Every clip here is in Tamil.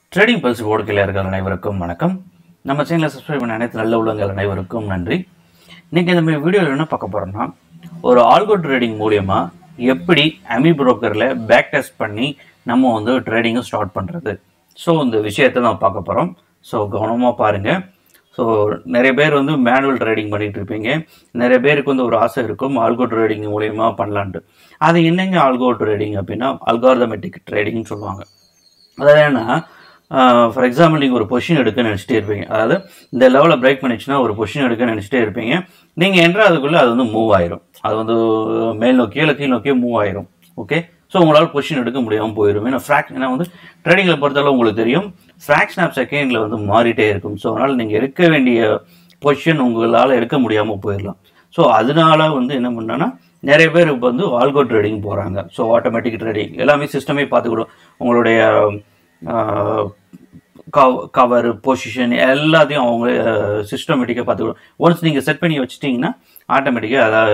ட்ரேடிங் பல்ஸ் ஓடுக்கையில் இருக்கிற அனைவருக்கும் வணக்கம் நம்ம சேனலை சப்ஸ்கிரைப் பண்ண அனைத்து நல்ல உள்ளங்கள் அனைவருக்கும் நன்றி இன்னைக்கு இந்த வீடியோவில் என்ன பார்க்க போறோம்னா ஒரு ஆல்கோ ட்ரேடிங் மூலியமா எப்படி அமி புரோக்கரில் பேக் டெஸ்ட் பண்ணி நம்ம வந்து ட்ரேடிங்கை ஸ்டார்ட் பண்ணுறது ஸோ இந்த விஷயத்தை நம்ம பார்க்க போகிறோம் ஸோ கவனமாக பாருங்கள் ஸோ நிறைய பேர் வந்து மேனுவல் ட்ரேடிங் பண்ணிட்டு இருப்பீங்க நிறைய பேருக்கு வந்து ஒரு ஆசை இருக்கும் ஆல்கோ ட்ரேடிங் மூலியமா பண்ணலான்ட்டு அது என்னங்க ஆல்கோ ட்ரேடிங் அப்படின்னா அல்கார்தமெட்டிக் ட்ரேடிங்னு சொல்லுவாங்க அதாவது என்ன ஃபார் எக்ஸாம்பிள் நீங்கள் ஒரு பொசிஷன் எடுக்க நினச்சிட்டே இருப்பீங்க அதாவது இந்த லெவலில் பிரேக் பண்ணிச்சுன்னா ஒரு பொசிஷன் எடுக்க நினச்சிட்டே இருப்பீங்க நீங்கள் என்ற அதுக்குள்ளே அது வந்து மூவ் ஆயிரும் அது வந்து மேல் நோக்கியோ இல்லை கீழ் நோக்கியோ மூவ் ஆயிரும் ஓகே ஸோ உங்களால் பொசிஷன் எடுக்க முடியாமல் போயிடும் ஏன்னா ஃப்ராக் ஏன்னா வந்து ட்ரேடிங்கில் பொறுத்தளவு உங்களுக்கு தெரியும் ஃப்ராக்ஷன் ஆஃப் செகண்டில் வந்து மாறிட்டே இருக்கும் ஸோ அதனால் நீங்கள் எடுக்க வேண்டிய பொசிஷன் உங்களால் எடுக்க முடியாமல் போயிடலாம் ஸோ அதனால வந்து என்ன பண்ணான்னா நிறைய பேர் இப்போ வந்து ஆல்கோ ட்ரேடிங் போகிறாங்க ஸோ ஆட்டோமேட்டிக் ட்ரேடிங் எல்லாமே சிஸ்டமே பார்த்துக்கிடும் உங்களுடைய கவர் பொசிஷன் எல்லாத்தையும் அவங்க சிஸ்டமேட்டிக்காக பார்த்துக்கிடும் ஒன்ஸ் நீங்கள் செட் பண்ணி வச்சிட்டிங்கன்னா ஆட்டோமேட்டிக்காக அதாவது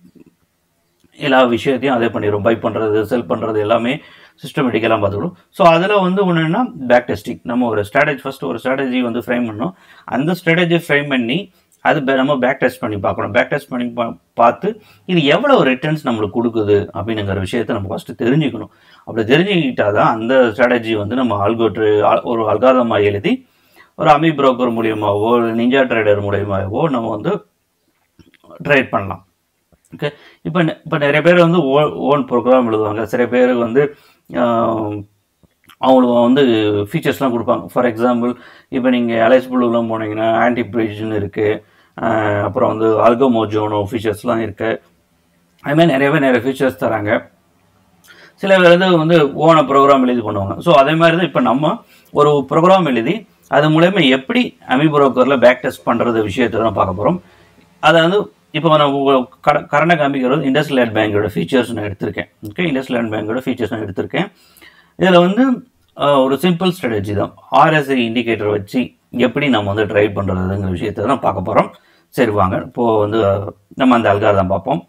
எல்லா விஷயத்தையும் அதே பண்ணிடும் பை பண்ணுறது செல் பண்ணுறது எல்லாமே சிஸ்டமேட்டிக்கெல்லாம் பார்த்துக்கிடும் ஸோ அதில் வந்து ஒன்றுன்னா பேக் டெஸ்டிங் நம்ம ஒரு ஸ்ட்ராட்டஜி ஃபஸ்ட்டு ஒரு ஸ்ட்ராட்டஜி வந்து ஃப்ரேம் பண்ணோம் அந்த ஸ்ட்ராட்டஜி ஃப்ரேம் பண்ணி அது பே- நம்ம பேக் டெஸ்ட் பண்ணி பார்க்கணும் பேக் டெஸ்ட் பண்ணி பா- பார்த்து இது எவ்வளோ ரிட்டர்ன்ஸ் நம்மளுக்கு கொடுக்குது அப்படிங்கிற விஷயத்தை நம்ம ஃபஸ்ட்டு தெரிஞ்சுக்கணும் அப்படி தெரிஞ்சுக்கிட்டா தான் அந்த ஸ்ட்ராட்டஜி வந்து நம்ம ஆல்கோட்ரு ஒரு அல்காரமாக எழுதி ஒரு அமி புரோக்கர் மூலியமாகவோ நிஞ்சா ட்ரேடர் மூலியமாகவோ நம்ம வந்து ட்ரேட் பண்ணலாம் ஓகே இப்போ இப்போ நிறைய பேர் வந்து ஓ ஓன் ப்ரோக்ராம் எழுதுவாங்க சில பேருக்கு வந்து ஆஹ், அவங்களுக்கு வந்து ஃபீச்சர்ஸ்லாம் கொடுப்பாங்க ஃபார் எக்ஸாம்பிள் இப்போ நீங்கள் அலைஸ் ப்ளூலாம் போனீங்கன்னா ஆன்டி ப்ரிஜன் இருக்குது அப்புறம் வந்து ஆல்கோமோஜோனோ ஃபீச்சர்ஸ்லாம் இருக்குது அதுமாதிரி நிறைய பேர் நிறைய ஃபீச்சர்ஸ் தராங்க சில பேர் வந்து வந்து ஓன ப்ரோக்ராம் எழுதி பண்ணுவாங்க ஸோ அதே மாதிரி தான் இப்போ நம்ம ஒரு ப்ரோக்ராம் எழுதி அது மூலயமா எப்படி அமி புரோக்கரில் பேக் டெஸ்ட் பண்ணுறது விஷயத்தை தான் பார்க்க போகிறோம் அதை வந்து இப்போ நான் கர கரண்டை காமிக்கிறது இண்டஸ்ட்ரியல் லேண்ட் பேங்கோட ஃபீச்சர்ஸ் நான் எடுத்திருக்கேன் ஓகே இண்டஸ்ட்ரியல் லேண்ட் பேங்கோட ஃபீச்சர்ஸ் நான் எடுத்திருக்கேன் இதில் வந்து அஹ், ஒரு சிம்பிள் ஸ்ட்ராட்டஜி தான் ஆர்எஸ்ஐ இண்டிகேட்டர் வச்சு எப்படி நம்ம வந்து ட்ரைவ் பண்ணுறதுங்கிற விஷயத்தை தான் பார்க்க போகிறோம் சரி வாங்க இப்போது வந்து அஹ், நம்ம அந்த அல்காரதம் பார்ப்போம்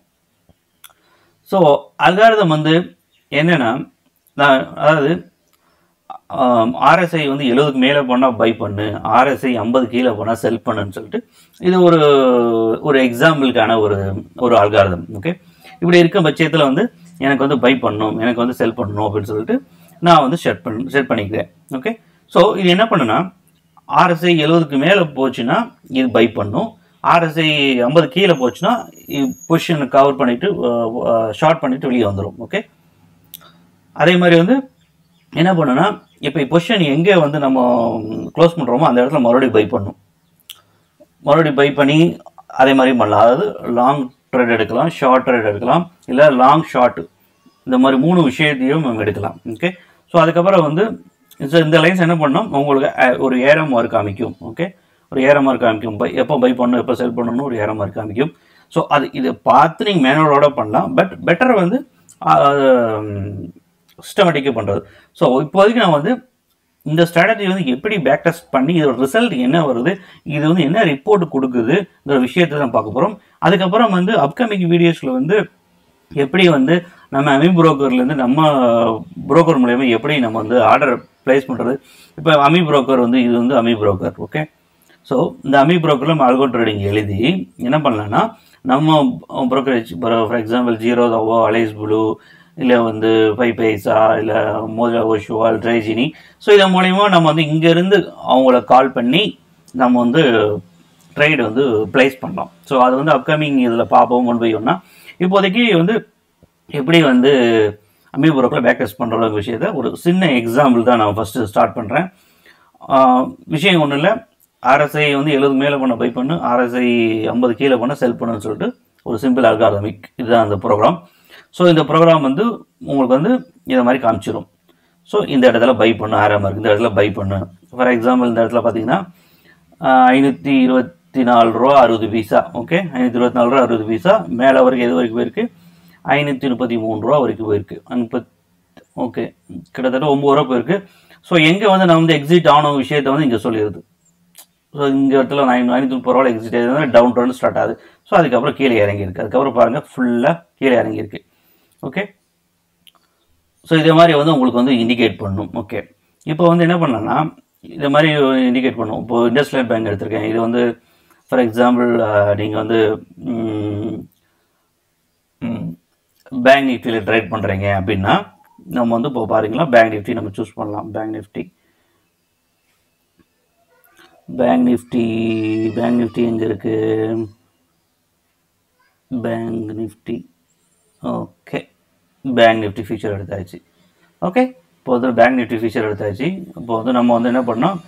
ஸோ அல்காரதம் வந்து என்னன்னா நான் அதாவது ஆர்எஸ்ஐ வந்து எழுபதுக்கு மேலே போனால் பை பண்ணு ஆர்எஸ்ஐ ஐம்பது கீழே போனால் செல் பண்ணுன்னு சொல்லிட்டு இது ஒரு ஒரு எக்ஸாம்பிளுக்கான ஒரு ஒரு அல்காரதம் ஓகே இப்படி இருக்க பட்சத்தில் வந்து எனக்கு வந்து பை பண்ணணும் எனக்கு வந்து செல் பண்ணணும் அப்படின்னு சொல்லிட்டு நான் வந்து செட் பண்ண செட் பண்ணிக்கிறேன் ஓகே ஸோ இது என்ன பண்ணுன்னா ஆர்எஸ்ஐ எழுபதுக்கு மேலே போச்சுன்னா இது பை பண்ணும் ஆர்எஸ்ஐ ஐம்பது கீழே போச்சுன்னா பொசிஷனை கவர் பண்ணிட்டு ஷார்ட் பண்ணிட்டு வெளியே வந்துடும் ஓகே அதே மாதிரி வந்து என்ன பண்ணுன்னா இப்போ பொசிஷன் எங்கே வந்து நம்ம க்ளோஸ் பண்ணுறோமோ அந்த இடத்துல மறுபடியும் பை பண்ணும் மறுபடியும் பை பண்ணி அதே மாதிரி பண்ணலாம் அதாவது லாங் ட்ரேட் எடுக்கலாம் ஷார்ட் ட்ரேட் எடுக்கலாம் இல்லை லாங் ஷார்ட் இந்த மாதிரி மூணு விஷயத்தையும் நம்ம எடுக்கலாம் ஓகே ஸோ அதுக்கப்புறம் வந்து so இந்த லைன்ஸ் என்ன பண்ணோம் உங்களுக்கு அஹ், ஒரு ஏரோ மார்க் காமிக்கும் ஓகே ஒரு ஏரோ மார்க் காமிக்கும் பை எப்போ பை பண்ணணும் எப்போ செல் பண்ணணும்னு ஒரு ஏரோ மார்க் காமிக்கும் ஸோ அது இதை பார்த்து நீங்கள் மேனுவலோட பண்ணலாம் பட் பெட்டர் வந்து சிஸ்டமேட்டிக்காக பண்ணுறது ஸோ இப்போதைக்கு நான் வந்து இந்த ஸ்ட்ராட்டஜி வந்து எப்படி பேக் டெஸ்ட் பண்ணி இதோட ரிசல்ட் என்ன வருது இது வந்து என்ன ரிப்போர்ட் கொடுக்குதுங்கிற விஷயத்தை தான் பார்க்க போகிறோம் அதுக்கப்புறம் வந்து அப்கமிங் வீடியோஸில் வந்து எப்படி வந்து நம்ம அமி புரோக்கர்லேருந்து நம்ம புரோக்கர் மூலயமா எப்படி நம்ம வந்து ஆர்டர் ப்ளேஸ் பண்ணுறது இப்போ அமி புரோக்கர் வந்து இது வந்து அமி புரோக்கர் ஓகே ஸோ இந்த அமி புரோக்கரில் நம்ம ஆல்கோ ட்ரேடிங் எழுதி என்ன பண்ணலாம்னா நம்ம ப்ரோக்கரேஜ் ஃபார் எக்ஸாம்பிள் ஜீரோதாவோ அலைஸ் ப்ளூ இல்லை வந்து ஃபைவ் பைசா இல்லை மோஜா ஓஷுவால் ட்ரைஜினி ஸோ இதன் மூலிமா நம்ம வந்து இங்கேருந்து அவங்கள கால் பண்ணி நம்ம வந்து ட்ரேட் வந்து ப்ளேஸ் பண்ணலாம் ஸோ அது வந்து அப்கமிங் இதில் பார்ப்போம் ஒன் பை ஒன்னா இப்போதைக்கு வந்து எப்படி வந்து அமீர் புரோக்கில் பேக் டெஸ்ட் பண்ணுற விஷயத்த ஒரு சின்ன எக்ஸாம்பிள் தான் நான் ஃபஸ்ட்டு ஸ்டார்ட் பண்ணுறேன் விஷயம் ஒன்றும் இல்லை ஆர்எஸ்ஐ வந்து எழுபது மேலே பண்ண பை பண்ணு ஆர்எஸ்ஐ ஐம்பது கீழே பண்ண செல் பண்ணுன்னு சொல்லிட்டு ஒரு சிம்பிள் அல்காரமிக் இதுதான் அந்த ப்ரோக்ராம் ஸோ இந்த ப்ரோக்ராம் வந்து உங்களுக்கு வந்து இதை மாதிரி காமிச்சிரும் ஸோ இந்த இடத்துல பை பண்ணு ஆறாம் இருக்கு இந்த இடத்துல பை பண்ணு ஃபார் எக்ஸாம்பிள் இந்த இடத்துல பார்த்தீங்கன்னா ஐநூற்றி இருபத்தி நாலு ரூபா அறுபது பைசா ஓகே ஐநூற்றி இருபத்தி நாலு ரூபா அறுபது பைசா மேலே வரைக்கும் எது வரைக்கும் போயிருக்கு ஐநூற்றி முப்பத்தி மூணு ரூபா வரைக்கும் போயிருக்கு முப்பத் ஓகே கிட்டத்தட்ட ஒம்பது ரூபா போயிருக்கு ஸோ எங்கே வந்து நான் வந்து எக்ஸிட் ஆன விஷயத்தை வந்து இங்கே சொல்லிடுது ஸோ இந்த இடத்துல நைன் ஐநூற்றி முப்பது ரூபா எக்ஸிட் ஆகுது டவுன் டவுன் ஸ்டார்ட் ஆகுது ஸோ அதுக்கப்புறம் கீழே இறங்கியிருக்கு அதுக்கப்புறம் பாருங்கள் ஃபுல்லாக கீழே இறங்கியிருக்கு ஓகே ஸோ இதே மாதிரி வந்து உங்களுக்கு வந்து இண்டிகேட் பண்ணும் ஓகே இப்போ வந்து என்ன பண்ணலாம்னா இது மாதிரி இண்டிகேட் பண்ணுவோம் இப்போ இண்டஸ்ட்ரியல் பேங்க் எடுத்திருக்கேன் இது வந்து ஃபார் எக்ஸாம்பிள் நீங்கள் வந்து பேங்க் நிஃப்டியில் ட்ரேட் பண்ணுறீங்க அப்படின்னா நம்ம வந்து இப்போ பாருங்களா பேங்க் நிஃப்டி நம்ம சூஸ் பண்ணலாம் bank Nifty bank Nifty bank Nifty எங்கே இருக்குது bank Nifty okay bank Nifty feature எடுத்தாச்சு ஓகே இப்போ வந்து பேங்க் நிஃப்டி ஃபீச்சர் எடுத்தாச்சு இப்போ வந்து நம்ம வந்து என்ன பண்ணோம்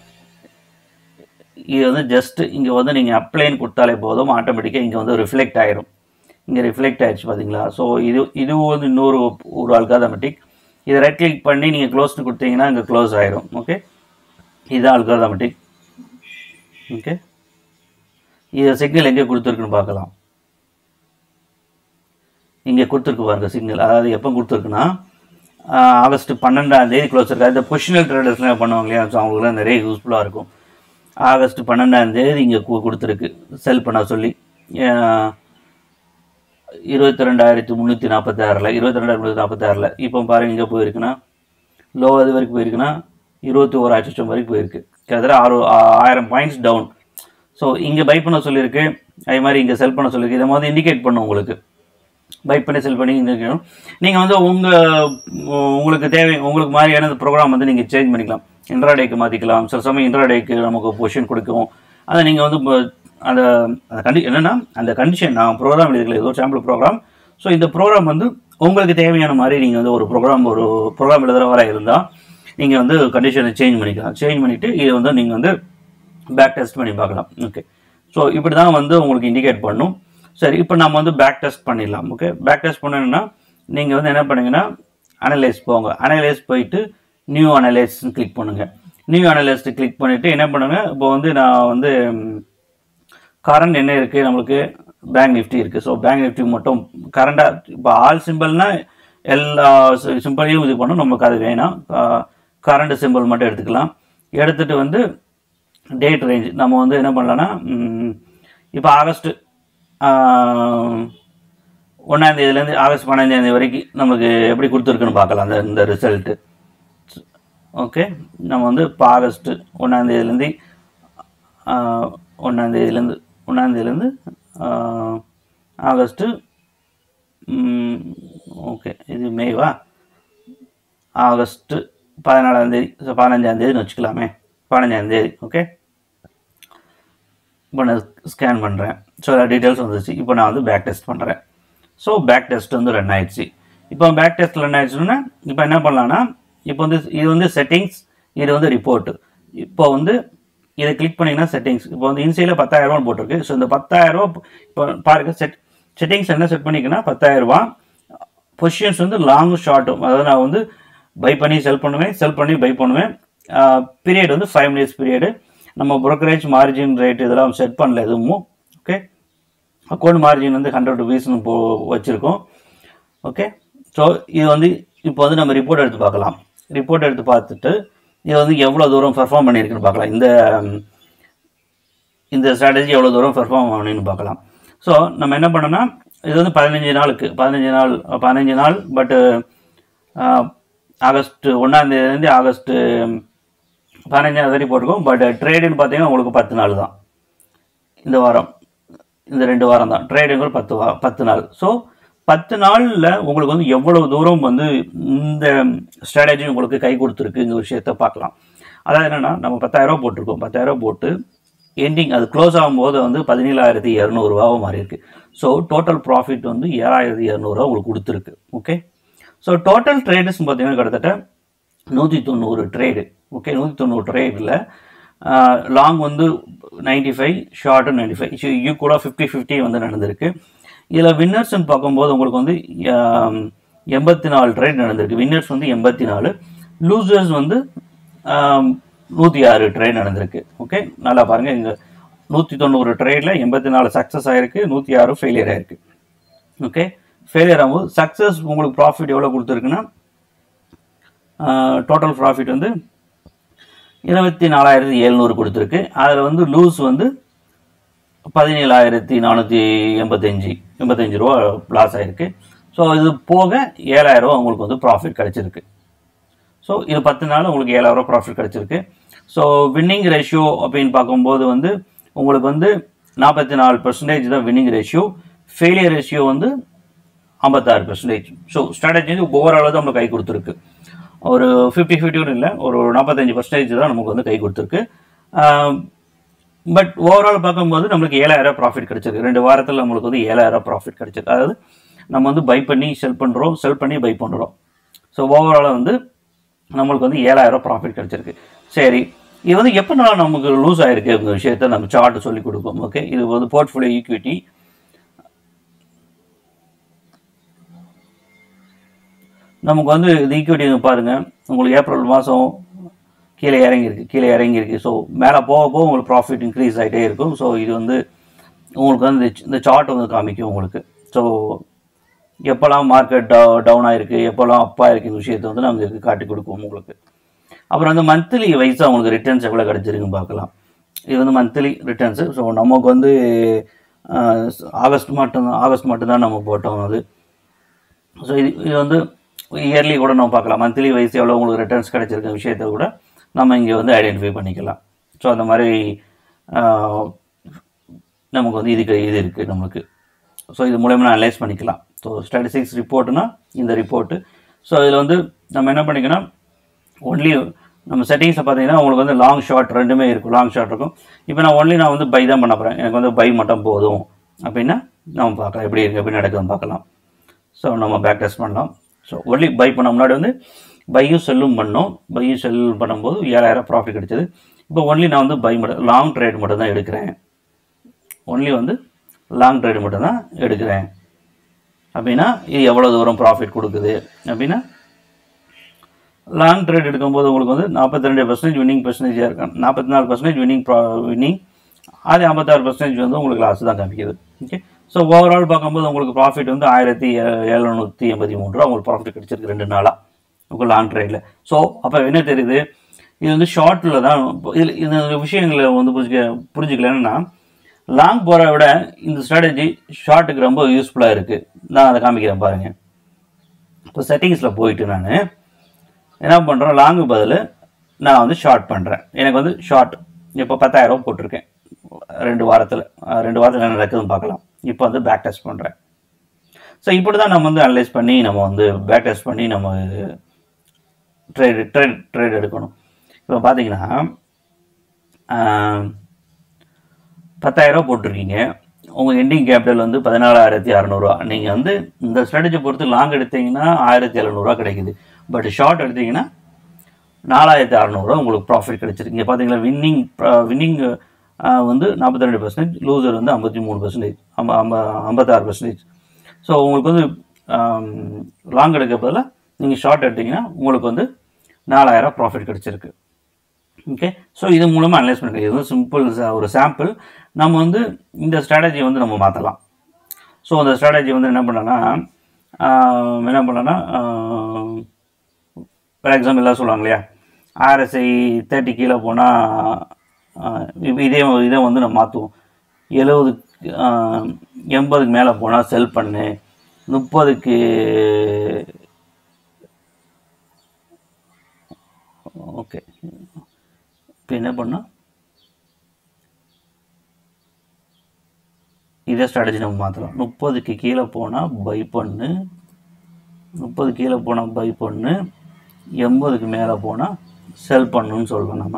இது வந்து ஜஸ்ட் இங்கே வந்து நீங்கள் அப்ளைன் கொடுத்தாலே போதும் ஆட்டோமேட்டிக்காக இங்கே வந்து ரிஃப்ளெக்ட் ஆயிரும் இங்கே ரிஃப்ளெக்ட் ஆயிடுச்சு பார்த்தீங்களா ஸோ இது இது வந்து இன்னொரு ஒரு அல்காதமெட்டிக் இதை ரைட் கிளிக் பண்ணி நீங்கள் க்ளோஸ்னு கொடுத்தீங்கன்னா இங்கே க்ளோஸ் ஆயிரும் ஓகே இதுதான் அல்காதமெட்டிக் ஓகே இது சிக்னல் எங்கே கொடுத்துருக்குன்னு பார்க்கலாம் இங்கே கொடுத்துருக்கு பாருங்க சிக்னல் அதாவது எப்போ கொடுத்துருக்குன்னா ஆகஸ்ட் பன்னெண்டாம் தேதி க்ளோஸ் இருக்கா இந்த பொசிஷனல் ட்ரேடர்ஸ்லாம் பண்ணுவாங்க இல்லையா ஸோ அவங்களுக்குலாம் நிறைய யூஸ்ஃபுல்லாக இருக்கும் ஆகஸ்ட் பன்னெண்டாம் தேதி இங்கே கொடுத்துருக்கு செல் பண்ண சொல்லி இருபத்தி ரெண்டாயிரத்தி முந்நூற்றி நாற்பத்தாறில் இருபத்தி ரெண்டாயிரத்தி முந்நூற்றி நாற்பத்தாறில் இப்போ பாருங்க இங்கே போயிருக்குன்னா லோ அது வரைக்கும் போயிருக்குன்னா இருபத்தி ஒரு லட்சம் வரைக்கும் போயிருக்கு கிட்டத்தட்ட ஆறு ஆயிரம் பாயிண்ட்ஸ் டவுன் ஸோ இங்கே பை பண்ண சொல்லியிருக்கு அதே மாதிரி இங்கே செல் பண்ண சொல்லியிருக்கு இதை மாதிரி இண்டிகேட் பண்ணும் உங்களுக்கு பை பண்ணி செல் பண்ணி இருக்கணும் நீங்கள் வந்து உங்கள் உங்களுக்கு தேவை உங்களுக்கு மாதிரியான இந்த ப்ரோக்ராம் வந்து நீங்கள் சேஞ்ச் பண்ணிக்கலாம் இன்ட்ராடேக்கு மாற்றிக்கலாம் சில சமயம் இன்ட்ராடேக்கு நமக்கு பொசிஷன் கொடுக்கும் அதை நீங்கள் வந்து இப்போ அந்த அந்த கண்டி என்னென்னா அந்த கண்டிஷன் நான் ப்ரோக்ராம் எழுதிக்கல ஏதோ சாம்பிள் ப்ரோக்ராம் ஸோ இந்த ப்ரோக்ராம் வந்து உங்களுக்கு தேவையான மாதிரி நீங்கள் வந்து ஒரு ப்ரோக்ராம் ஒரு ப்ரோக்ராம் எழுதுகிறவராக இருந்தால் நீங்கள் வந்து கண்டிஷனை சேஞ்ச் பண்ணிக்கலாம் சேஞ்ச் பண்ணிவிட்டு இதை வந்து நீங்கள் வந்து பேக் டெஸ்ட் பண்ணி பார்க்கலாம் ஓகே ஸோ இப்படி தான் வந்து உங்களுக்கு இண்டிகேட் பண்ணும் சரி இப்போ நம்ம வந்து பேக் டெஸ்ட் பண்ணிடலாம் ஓகே பேக் டெஸ்ட் பண்ணணும்னா நீங்கள் வந்து என்ன பண்ணுங்கன்னா அனலைஸ் போங்க அனலைஸ் போயிட்டு நியூ அனலைஸ் கிளிக் பண்ணுங்கள் நியூ அனலைஸ்ட் கிளிக் பண்ணிவிட்டு என்ன பண்ணுங்க இப்போ வந்து நான் வந்து கரண்ட் என்ன இருக்குது நம்மளுக்கு பேங்க் நிஃப்டி இருக்குது ஸோ பேங்க் நிஃப்டி மட்டும் கரண்டாக இப்போ ஆல் சிம்பிள்னா எல்லா சிம்பிளையும் இது பண்ணணும் நமக்கு அது வேணாம் கரண்ட் சிம்பிள் மட்டும் எடுத்துக்கலாம் எடுத்துகிட்டு வந்து டேட் ரேஞ்ச் நம்ம வந்து என்ன பண்ணலான்னா இப்போ ஆகஸ்ட்டு ஒன்றாந்தேதியிலேருந்து ஆகஸ்ட் பன்னெண்டாந்தேதி வரைக்கும் நமக்கு எப்படி கொடுத்துருக்குன்னு பார்க்கலாம் அந்த இந்த ரிசல்ட்டு ஓகே நம்ம வந்து இப்போ ஆகஸ்ட்டு ஒன்றாந்தேதியிலேருந்து ஒன்றாந்தேதியிலேருந்து ஒன்றாந்தேதியிலேருந்து ஆகஸ்ட்டு ஓகே இது மேவா ஆகஸ்ட்டு பதினாலாந்தேதி பதினஞ்சாந்தேதினு வச்சுக்கலாமே பதினஞ்சாந்தேதி ஓகே இப்போ நான் ஸ்கேன் பண்ணுறேன் ஸோ டீட்டெயில்ஸ் வந்துச்சு இப்போ நான் வந்து பேக் டெஸ்ட் பண்ணுறேன் ஸோ பேக் டெஸ்ட் வந்து ரன் ஆயிடுச்சு இப்போ பேக் டெஸ்ட் ரன் ஆயிடுச்சுன்னா இப்போ என்ன பண்ணலான்னா இப்போ வந்து இது வந்து செட்டிங்ஸ் இது வந்து ரிப்போர்ட்டு இப்போ வந்து இதை கிளிக் பண்ணிங்கன்னா செட்டிங்ஸ் இப்போ வந்து இன்சைடில் பத்தாயிரரூபா போட்டிருக்கு ஸோ இந்த பத்தாயிரரூபா இப்போ பாருங்க செட் செட்டிங்ஸ் என்ன செட் பண்ணிக்கன்னா பத்தாயிரரூபா பொசிஷன்ஸ் வந்து லாங் ஷார்ட்டும் அதாவது நான் வந்து பை பண்ணி செல் பண்ணுவேன் செல் பண்ணி பை பண்ணுவேன் பீரியட் வந்து ஃபைவ் மினிட்ஸ் பீரியடு நம்ம ப்ரோக்கரேஜ் மார்ஜின் ரேட் இதெல்லாம் செட் பண்ணல எதுவும் ஓகே அக்கௌண்ட் மார்ஜின் வந்து ஹண்ட்ரட் ருபீஸ்னு போ வச்சுருக்கோம் ஓகே ஸோ இது வந்து இப்போ வந்து நம்ம ரிப்போர்ட் எடுத்து பார்க்கலாம் ரிப்போர்ட் எடுத்து பார்த்துட்டு இது வந்து எவ்வளோ தூரம் பெர்ஃபார்ம் பண்ணியிருக்குன்னு பார்க்கலாம் இந்த இந்த ஸ்ட்ராட்டஜி எவ்வளோ தூரம் பெர்ஃபார்ம் ஆகணும்னு பார்க்கலாம் ஸோ நம்ம என்ன பண்ணோம்னா இது வந்து பதினஞ்சு நாளுக்கு பதினஞ்சு நாள் பதினஞ்சு நாள் பட்டு ஆகஸ்ட் ஒன்றாந்தேதிலேருந்து ஆகஸ்ட்டு பதினஞ்சாம் தேதி போட்டிருக்கோம் பட் ட்ரேடுன்னு பார்த்தீங்கன்னா உங்களுக்கு பத்து நாள் தான் இந்த வாரம் இந்த ரெண்டு வாரம் தான் ட்ரேடுங்கிற பத்து வா பத்து நாள் ஸோ பத்து நாளில் உங்களுக்கு வந்து எவ்வளவு தூரம் வந்து இந்த ஸ்ட்ராட்டஜி உங்களுக்கு கை கொடுத்துருக்கு இந்த விஷயத்த பார்க்கலாம் அதாவது என்னென்னா நம்ம பத்தாயிரரூபா போட்டிருக்கோம் பத்தாயிரரூபா போட்டு எண்டிங் அது க்ளோஸ் ஆகும்போது வந்து பதினேழாயிரத்தி இரநூறுவாவும் மாறி இருக்கு ஸோ டோட்டல் ப்ராஃபிட் வந்து ஏழாயிரத்தி இரநூறுவா உங்களுக்கு கொடுத்துருக்கு ஓகே ஸோ டோட்டல் ட்ரேடர்ஸ் பார்த்தீங்கன்னா கிட்டத்தட்ட நூற்றி தொண்ணூறு ட்ரேடு ஓகே நூற்றி தொண்ணூறு ட்ரேடில் லாங் வந்து ninety five short ninety five யூ கூட ஃபிஃப்டி ஃபிஃப்டி வந்து நடந்திருக்கு இதில் வின்னர்ஸ்ன்னு பார்க்கும்போது உங்களுக்கு வந்து எண்பத்தி நாலு ட்ரேட் நடந்திருக்கு வின்னர்ஸ் வந்து எண்பத்தி நாலு லூசர்ஸ் வந்து நூற்றி ஆறு ட்ரேட் நடந்திருக்கு ஓகே நல்லா பாருங்கள் இங்கே நூற்றி தொண்ணூறு ட்ரேடில் எண்பத்தி நாலு சக்ஸஸ் ஆகிருக்கு நூற்றி ஆறு ஃபெயிலியர் ஆகிருக்கு ஓகே ஃபெயிலியர் ஆகும்போது சக்ஸஸ் உங்களுக்கு ப்ராஃபிட் எவ்வளோ கொடுத்துருக்குன்னா டோட்டல் ப்ராஃபிட் வந்து இருபத்தி நாலாயிரத்தி எழுநூறு கொடுத்துருக்கு அதில் வந்து லூஸ் வந்து பதினேழாயிரத்தி நானூற்றி எண்பத்தஞ்சு எண்பத்தஞ்சு ரூபா லாஸ் ஆகிருக்கு ஸோ இது போக ஏழாயிரம் ரூபா உங்களுக்கு வந்து ப்ராஃபிட் கிடச்சிருக்கு ஸோ இது பத்து நாள் உங்களுக்கு ஏழாயிரம் ப்ராஃபிட் கிடச்சிருக்கு ஸோ வின்னிங் ரேஷியோ அப்படின்னு பார்க்கும்போது வந்து உங்களுக்கு வந்து நாற்பத்தி நாலு பர்சன்டேஜ் தான் வின்னிங் ரேஷியோ ஃபெயிலியர் ரேஷியோ வந்து ஐம்பத்தாறு பர்சன்டேஜ் ஸோ ஸ்ட்ராட்டஜி வந்து ஓவராலாக தான் நம்மளுக்கு கை கொடுத்துருக்கு ஒரு ஃபிஃப்டி ஃபிஃப்டின்னு இல்லை ஒரு நாற்பத்தஞ்சு பர்சன்டேஜ் தான் நமக்கு வந்து கை கொடுத்துருக்கு பட் ஓவரால் பார்க்கும்போது நம்மளுக்கு ஏழாயிரம் ப்ராஃபிட் கிடைச்சிருக்கு ரெண்டு வாரத்தில் நம்மளுக்கு வந்து ஏழாயிரம் ப்ராஃபிட் கிடைச்சிருக்கு அதாவது நம்ம வந்து பை பண்ணி செல் பண்ணுறோம் செல் பண்ணி பை பண்ணுறோம் ஸோ ஓவராலாக வந்து நம்மளுக்கு வந்து ஏழாயிரம் ப்ராஃபிட் கிடைச்சிருக்கு சரி இது வந்து எப்போனாலும் நமக்கு லூஸ் ஆயிருக்கு இந்த விஷயத்த நம்ம சார்ட் சொல்லி கொடுப்போம் ஓகே இது வந்து போர்ட்ஃபோலியோ ஈக்விட்டி நமக்கு வந்து இது ஈக்விட்டி பாருங்க உங்களுக்கு ஏப்ரல் மாதம் கீழே இறங்கியிருக்கு கீழே இறங்கியிருக்கு ஸோ மேலே போக போக உங்களுக்கு ப்ராஃபிட் இன்க்ரீஸ் ஆகிட்டே இருக்கும் ஸோ இது வந்து உங்களுக்கு வந்து இந்த சார்ட் வந்து காமிக்கும் உங்களுக்கு ஸோ எப்போல்லாம் மார்க்கெட் டவுன் ஆயிருக்கு எப்போல்லாம் அப் ஆயிருக்கு இந்த விஷயத்தை வந்து நமக்கு காட்டி கொடுக்கும் உங்களுக்கு அப்புறம் வந்து மந்த்லி வைஸாக உங்களுக்கு ரிட்டர்ன்ஸ் எவ்வளோ கிடச்சிருக்குன்னு பார்க்கலாம் இது வந்து மந்த்லி ரிட்டர்ன்ஸு ஸோ நமக்கு வந்து அஹ், ஆகஸ்ட் மட்டும் ஆகஸ்ட் மட்டும்தான் நம்ம போட்டோம் அது ஸோ இது இது வந்து இயர்லி கூட நம்ம பார்க்கலாம் மந்த்லி வைஸ் எவ்வளோ உங்களுக்கு ரிட்டர்ன்ஸ் கிடைச்சிருக்க விஷயத்தை கூட நம்ம இங்கே வந்து ஐடென்டிஃபை பண்ணிக்கலாம் ஸோ அந்த மாதிரி ஆஹ், நமக்கு வந்து இதுக்கு இது இருக்குது நமக்கு ஸோ இது மூலயமா அனலைஸ் பண்ணிக்கலாம் ஸோ ஸ்டாட்டிஸ்டிக்ஸ் ரிப்போர்ட்னா இந்த ரிப்போர்ட்டு ஸோ இதில் வந்து நம்ம என்ன பண்ணிக்கணும் ஒன்லி நம்ம செட்டிங்ஸில் பார்த்தீங்கன்னா உங்களுக்கு வந்து லாங் ஷார்ட் ரெண்டுமே இருக்கும் லாங் ஷார்ட் இருக்கும் இப்போ நான் ஒன்லி நான் வந்து பை தான் பண்ண போகிறேன் எனக்கு வந்து பை மட்டும் போதும் அப்படின்னா நம்ம பார்க்கலாம் எப்படி இருக்குது எப்படி நடக்குதுன்னு பார்க்கலாம் ஸோ நம்ம பேக் டெஸ்ட் பண்ணலாம் ஸோ ஒன்லி பை பண்ண முன்னாடி வந்து பையும் செல்லும் பண்ணோம் பையும் செல் பண்ணும்போது ஏழாயிரம் ப்ராஃபிட் கிடைச்சது இப்போ ஒன்லி நான் வந்து பை மட்டும் லாங் ட்ரேட் மட்டும் தான் எடுக்கிறேன் ஒன்லி வந்து லாங் ட்ரேட் மட்டும் தான் எடுக்கிறேன் அப்படின்னா இது எவ்வளோ தூரம் ப்ராஃபிட் கொடுக்குது அப்படின்னா லாங் ட்ரேட் எடுக்கும்போது உங்களுக்கு வந்து நாற்பத்தி ரெண்டு பர்சன்டேஜ் வின்னிங் பர்சன்டேஜாக இருக்கும் நாற்பத்தி நாலு பர்சன்டேஜ் வின்னிங் வின்னிங் அது ஐம்பத்தாறு பர்சன்டேஜ் வந்து உங்களுக்கு லாஸ் தான் காமிக்குது ஓகே ஸோ ஓவரால் பார்க்கும்போது உங்களுக்கு ப்ராஃபிட் வந்து ஆயிரத்தி எழுநூற்றி எண்பத்தி மூணு ரூபா உங்களுக்கு ப்ராஃபிட் கிடைச்சிருக்கு ரெண்டு நாளாக உங்களுக்கு லாங் ட்ரேடில் ஸோ அப்போ என்ன தெரியுது இது வந்து ஷார்ட்டில் தான் இதில் இந்த விஷயங்களை வந்து புரிஞ்சுக்க புரிஞ்சுக்கல என்னன்னா லாங் போகிறத விட இந்த ஸ்ட்ராட்டஜி ஷார்ட்டுக்கு ரொம்ப யூஸ்ஃபுல்லாக இருக்குது நான் அதை காமிக்கிறேன் பாருங்கள் இப்போ செட்டிங்ஸில் போயிட்டு நான் என்ன பண்ணுறேன் லாங்கு பதில் நான் வந்து ஷார்ட் பண்ணுறேன் எனக்கு வந்து ஷார்ட் இப்போ பத்தாயிரம் போட்டிருக்கேன் ரெண்டு வாரத்தில் ரெண்டு வாரத்தில் என்ன நடக்குதுன்னு பார்க்கலாம் இப்போ வந்து பேக் டெஸ்ட் பண்ணுறேன் ஸோ இப்படி தான் நம்ம வந்து அனலைஸ் பண்ணி நம்ம வந்து பேக் டெஸ்ட் பண்ணி நம்ம ட்ரேட் ட்ரேட் ட்ரேட் எடுக்கணும் இப்போ பார்த்தீங்கன்னா பத்தாயிரம் போட்டிருக்கீங்க உங்கள் எண்டிங் கேபிட்டல் வந்து பதினாலாயிரத்தி அறநூறுவா நீங்கள் வந்து இந்த ஸ்ட்ராட்டஜி பொறுத்து லாங் எடுத்தீங்கன்னா ஆயிரத்தி எழுநூறுவா கிடைக்குது பட் ஷார்ட் எடுத்தீங்கன்னா நாலாயிரத்தி அறநூறுவா உங்களுக்கு ப்ராஃபிட் கிடைச்சிருக்கு இங்கே பார்த்தீங்களா வின்னிங் வின்னிங் வந்து நாற்பத்தி ரெண்டு பர்சன்டேஜ் லூசர் வந்து ஐம்பத்தி மூணு பர்சன்டேஜ் ஐம்ப ஐம்ப ஐம்பத்தாறு பர்சன்டேஜ் ஸோ உங்களுக்கு வந்து லாங் எடுக்க பதிலாக நீங்கள் ஷார்ட் எடுத்தீங்கன்னா உங்களுக்கு வந்து நாலாயிரம் ப்ராஃபிட் கிடைச்சிருக்கு ஓகே ஸோ இது மூலமாக அனலைஸ் பண்ணிக்கலாம் இது வந்து சிம்பிள் ஒரு சாம்பிள் நம்ம வந்து இந்த ஸ்ட்ராட்டஜி வந்து நம்ம மாற்றலாம் ஸோ அந்த ஸ்ட்ராட்டஜி வந்து என்ன பண்ணனா என்ன பண்ணனா ஃபார் எக்ஸாம்பிள் எல்லாம் சொல்லுவாங்க இல்லையா ஆர்எஸ்ஐ தேர்ட்டி கீழே போனால் இதே இதை வந்து நம்ம மாற்றுவோம் எழுபது எண்பதுக்கு மேலே போனால் செல் பண்ணு முப்பதுக்கு ஓகே இப்போ என்ன பண்ணோம் இதே ஸ்ட்ராட்டஜி நம்ம மாற்றலாம் முப்பதுக்கு கீழே போனால் பை பண்ணு முப்பது கீழே போனால் பை பண்ணு எண்பதுக்கு மேலே போனால் செல் பண்ணுன்னு சொல்லுவோம் நம்ம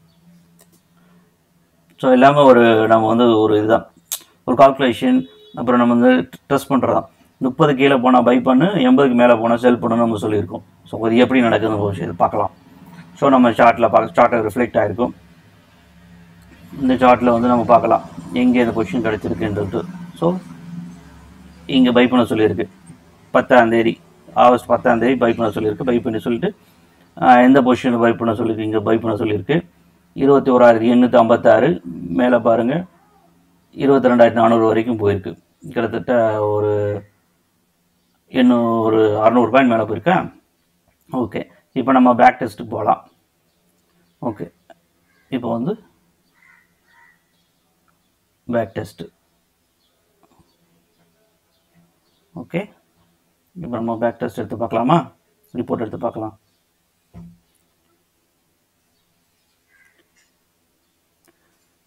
ஸோ எல்லாமே ஒரு நம்ம வந்து ஒரு இதுதான் ஒரு கால்குலேஷன் அப்புறம் நம்ம வந்து டெஸ்ட் பண்ணுறதான் முப்பது கீழே போனால் பை பண்ணு எண்பதுக்கு மேலே போனால் செல் பண்ணுன்னு நம்ம சொல்லியிருக்கோம் ஸோ அது எப்படி நடக்குதுன்னு ஒரு விஷயத்தை பார்க்கலாம் ஸோ நம்ம சார்ட்டில் பார்க்க சார்ட்டில் ரிஃப்ளெக்ட் ஆகிருக்கும் இந்த சார்ட்டில் வந்து நம்ம பார்க்கலாம் எங்கே இந்த பொசிஷன் கிடச்சிருக்குன்றது ஸோ இங்கே பை பண்ண சொல்லியிருக்கு பத்தாந்தேதி ஆகஸ்ட் பத்தாந்தேதி பை பண்ண சொல்லியிருக்கு பை பண்ணி சொல்லிட்டு ஆஹ், எந்த பொசிஷனில் பை பண்ண சொல்லியிருக்கு இங்கே பை பண்ண சொல்லியிருக்கு இருபத்தி ஓராயிரத்தி எண்ணூற்றி ஐம்பத்தாறு மேலே பாருங்கள் இருபத்தி ரெண்டாயிரத்தி நானூறு வரைக்கும் போயிருக்கு கிட்டத்தட்ட ஒரு இன்னும் ஒரு அறநூறு பாயிண்ட் மேலே போயிருக்கா ஓகே இப்போ நம்ம பேக் டெஸ்ட்டுக்கு போகலாம் ஓகே இப்போ வந்து பேக் டெஸ்ட்டு ஓகே இப்போ நம்ம பேக் டெஸ்ட் எடுத்து பார்க்கலாமா ரிப்போர்ட் எடுத்து பார்க்கலாம்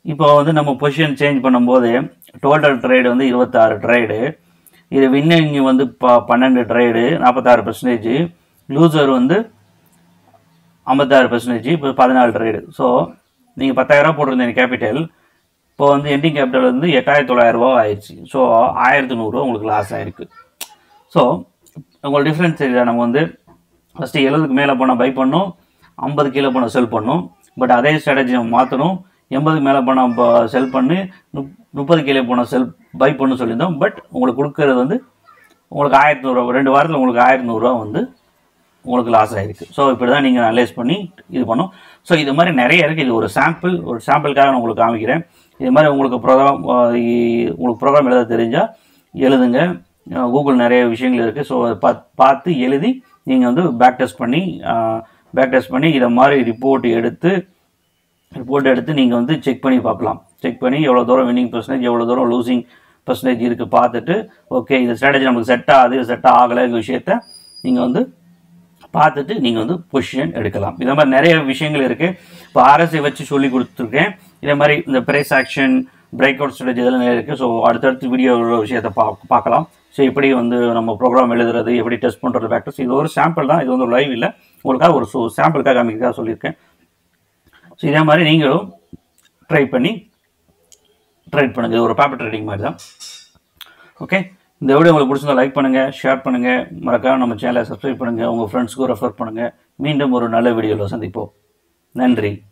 இப்போ வந்து நம்ம பொசிஷன் சேஞ்ச் பண்ணும்போது டோட்டல் ட்ரேடு வந்து இருபத்தாறு ட்ரேடு இது வின்னிங் வந்து ப பன்னெண்டு ட்ரேடு நாற்பத்தாறு பர்சன்டேஜ் லூசர் வந்து ஐம்பத்தாறு பர்சன்டேஜ் இப்போ பதினாலு ட்ரேடு ஸோ நீங்கள் பத்தாயிரரூபா போட்டிருந்தீங்க கேபிட்டல் இப்போ வந்து எண்டிங் கேபிட்டல் வந்து எட்டாயிரத்தி தொள்ளாயிரரூபா ஆயிடுச்சு ஸோ ஆயிரத்தி நூறுரூவா உங்களுக்கு லாஸ் ஆயிருக்கு ஸோ உங்களுக்கு டிஃப்ரென்ஸ் தெரியுதா நம்ம வந்து ஃபஸ்ட்டு எழுபதுக்கு மேலே போனால் பை பண்ணோம் ஐம்பது கீழே போனால் செல் பண்ணோம் பட் அதே ஸ்ட்ராட்டஜி நம்ம மாற்றணும் எண்பதுக்கு மேலே போனால் செல் பண்ணி முப் முப்பது கீழே போனால் செல் பை பண்ணு சொல்லியிருந்தோம் பட் உங்களுக்கு கொடுக்கறது வந்து உங்களுக்கு ஆயிரத்தி நூறுரூவா ரெண்டு வாரத்தில் உங்களுக்கு ஆயிரத்தி நூறுரூவா வந்து உங்களுக்கு லாஸ் ஆகிருக்கு ஸோ இப்படி தான் நீங்கள் அனலைஸ் பண்ணி இது பண்ணும் ஸோ இது மாதிரி நிறைய இருக்குது இது ஒரு சாம்பிள் ஒரு சாம்பிளுக்காக நான் உங்களுக்கு காமிக்கிறேன் இது மாதிரி உங்களுக்கு ப்ரோக்ராம் உங்களுக்கு ப்ரோக்ராம் எழுத தெரிஞ்சால் எழுதுங்க கூகுள் நிறைய விஷயங்கள் இருக்குது ஸோ அதை பார்த்து பார்த்து எழுதி நீங்கள் வந்து பேக் டெஸ்ட் பண்ணி பேக் டெஸ்ட் பண்ணி இதை மாதிரி ரிப்போர்ட் எடுத்து ரிப்போர்ட் எடுத்து நீங்கள் வந்து செக் பண்ணி பார்க்கலாம் செக் பண்ணி எவ்வளோ தூரம் வின்னிங் பர்சன்டேஜ் எவ்வளோ தூரம் லூசிங் பர்சன்டேஜ் இருக்குது பார்த்துட்டு ஓகே இந்த ஸ்ட்ராட்டஜி நமக்கு செட் ஆகுது செட் ஆகலை இந்த விஷயத்த நீங்கள் வந்து பார்த்துட்டு நீங்கள் வந்து பொசிஷன் எடுக்கலாம் இதே மாதிரி நிறைய விஷயங்கள் இருக்குது இப்போ ஆர்எஸ்ஐ வச்சு சொல்லி கொடுத்துருக்கேன் இதே மாதிரி இந்த price action break out strategy இதெல்லாம் நிறைய இருக்குது ஸோ அடுத்தடுத்து வீடியோ விஷயத்தை பா பார்க்கலாம் ஸோ எப்படி வந்து நம்ம ப்ரோக்ராம் எழுதுறது எப்படி டெஸ்ட் பண்ணுறது ஃபேக்டர்ஸ் இது ஒரு சாம்பிள் தான் இது வந்து லைவ் இல்லை உங்களுக்காக ஒரு ஸோ சாம்பிளுக்காக காமிக்கிறதா சொல்லியிருக்கேன் ஸோ இதே மாதிரி நீங்களும் ட்ரை பண்ணி ட்ரேட் பண்ணுங்கள் இது ஒரு பேப்பர் ட்ரேடிங் மாதிரி தான் ஓகே இந்த வீடியோ உங்களுக்கு பிடிச்சிருந்தா லைக் பண்ணுங்கள் ஷேர் பண்ணுங்கள் மறக்காம நம்ம சேனலை சப்ஸ்கிரைப் பண்ணுங்கள் உங்கள் ஃப்ரெண்ட்ஸ்க்கும் ரெஃபர் பண்ணுங்கள் மீண்டும் ஒரு நல்ல வீடியோவில் சந்திப்போம் நன்றி